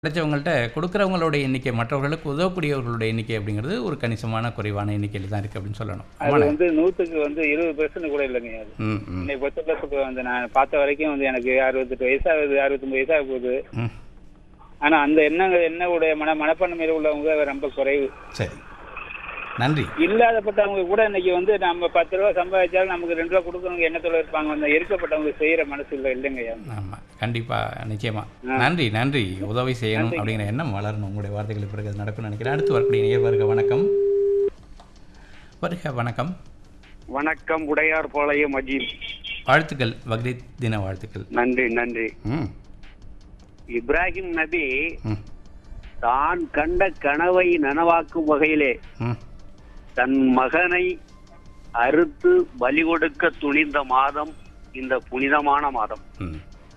கிடைச்சவங்கள்ட்ட கொடுக்குறவங்களோட எண்ணிக்கை மற்றவர்களுக்கு உதவக்கூடியவர்களுடைய எண்ணிக்கை அப்படிங்கிறது ஒரு கணிசமான குறைவான எண்ணிக்கையில் தான் இருக்குது அப்படின்னு சொல்லணும் அது ஆமாண்ணே வந்து நூற்றுக்கு வந்து இருபது பெர்சன்ட் கூட இல்லைங்க அது ம் ம் இன்னைக்கு பட்சத்துக்கு வந்து நான் பார்த்த வரைக்கும் வந்து எனக்கு அறுபத்தெட்டு வயசாகுது அறுபத்தொம்பது வயசாக போகுது ம் ஆனா அந்த எண்ணங்க எண்ணவுடைய மன மனப்பான்மையில் உள்ளவங்க ரொம்ப குறைவு சரி நன்றி இல்லாதப்பட்டவங்க கூட இன்னைக்கு வந்து நம்ம பத்து ரூபா சம்பாதிச்சாலும் நமக்கு ரெண்டு ரூபா கொடுக்கறவங்க எண்ணத்துல இருப்பாங்க அந்த இருக்கப்பட்டவங்க செய்யற மனசு இல்லை இல்லைங்கய்யா ஆமாம் கண்டிப்பாக நிச்சயமாக நன்றி நன்றி உதவி செய்யணும் அப்படிங்கிற எண்ணம் வளரணும் உங்களுடைய வார்த்தைகளுக்கு பிறகு அது நடக்கும்னு நினைக்கிறேன் அடுத்து வரக்கூடிய நேர் வருக வணக்கம் வருக வணக்கம் வணக்கம் உடையார் பாளையம் அஜீம் வாழ்த்துக்கள் பக்ரீத் தின வாழ்த்துக்கள் நன்றி நன்றி ம் இப்ராஹிம் நபி ம் தான் கண்ட கனவை நனவாக்கும் வகையிலே ம் தன் மகனை அறுத்து பலி கொடுக்க துணிந்த மாதம் இந்த புனிதமான மாதம் ம்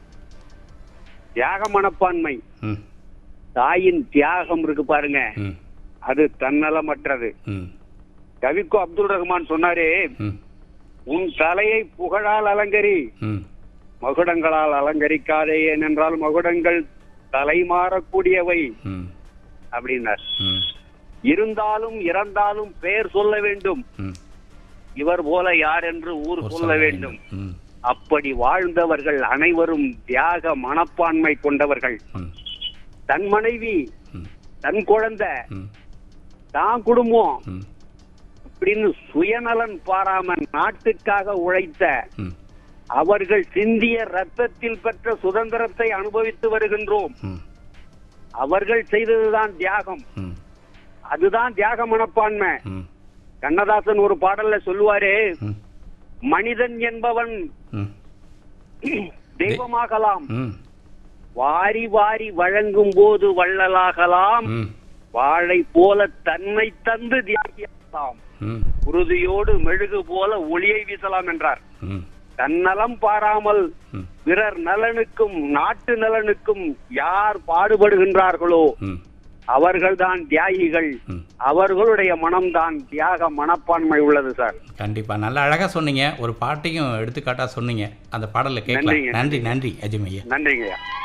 தியாக மனப்பான்மை ம் தாயின் தியாகம் இருக்கு பாருங்க ம் அது தன்னலமற்றது ம் கவிக்கோ அப்துல் ரஹ்மான் சொன்னாரே ம் உன் தலையை புகழால் அலங்கரி ம் மகுடங்களால் அலங்கரிக்காதே ஏனென்றால் மகுடங்கள் தலை மாறக்கூடியவை ம் அப்படின்னார் ம் இருந்தாலும் இறந்தாலும் பெயர் சொல்ல வேண்டும் ம் இவர் போல யார் என்று ஊர் ஒரு சொல்ல வேண்டும் ம் அப்படி வாழ்ந்தவர்கள் அனைவரும் தியாக மனப்பான்மை கொண்டவர்கள் ம் தன் மனைவி ம் தன் குழந்தை ம் தான் குடும்பம் ம் அப்படின்னு சுயநலன் பாராம நாட்டுக்காக உழைத்த ம் அவர்கள் சிந்திய ரத்தத்தில் பெற்ற சுதந்திரத்தை அனுபவித்து வருகின்றோம் ம் அவர்கள் செய்ததுதான் தியாகம் ம் அதுதான் தியாக மனப்பான்மை ம் கண்ணதாசன் ஒரு பாடல்ல சொல்லுவாரே ம் மனிதன் என்பவன் ம் தெய்வமாகலாம் ம் வாரி வாரி வழங்கும் போது வள்ளலாகலாம் ம் வாழை போல தன்னை தந்து தியாகியாகலாம் ம் உறுதியோடு மெழுகு போல ஒளியை வீசலாம் என்றார் ம் தன்னலம் பாராமல் ம் பிறர் நலனுக்கும் நாட்டு நலனுக்கும் யார் பாடுபடுகின்றார்களோ ம் அவர்கள்தான் தியாகிகள் ம் அவர்களுடைய மனம்தான் தியாக மனப்பான்மை உள்ளது சார் கண்டிப்பாக நல்லா அழகாக சொன்னீங்க ஒரு பாட்டையும் எடுத்துக்காட்டாக சொன்னீங்க அந்த பாடலை கேட்கலாம் நன்றிங்க. நன்றி நன்றி அஜிமையா நன்றிங்கய்யா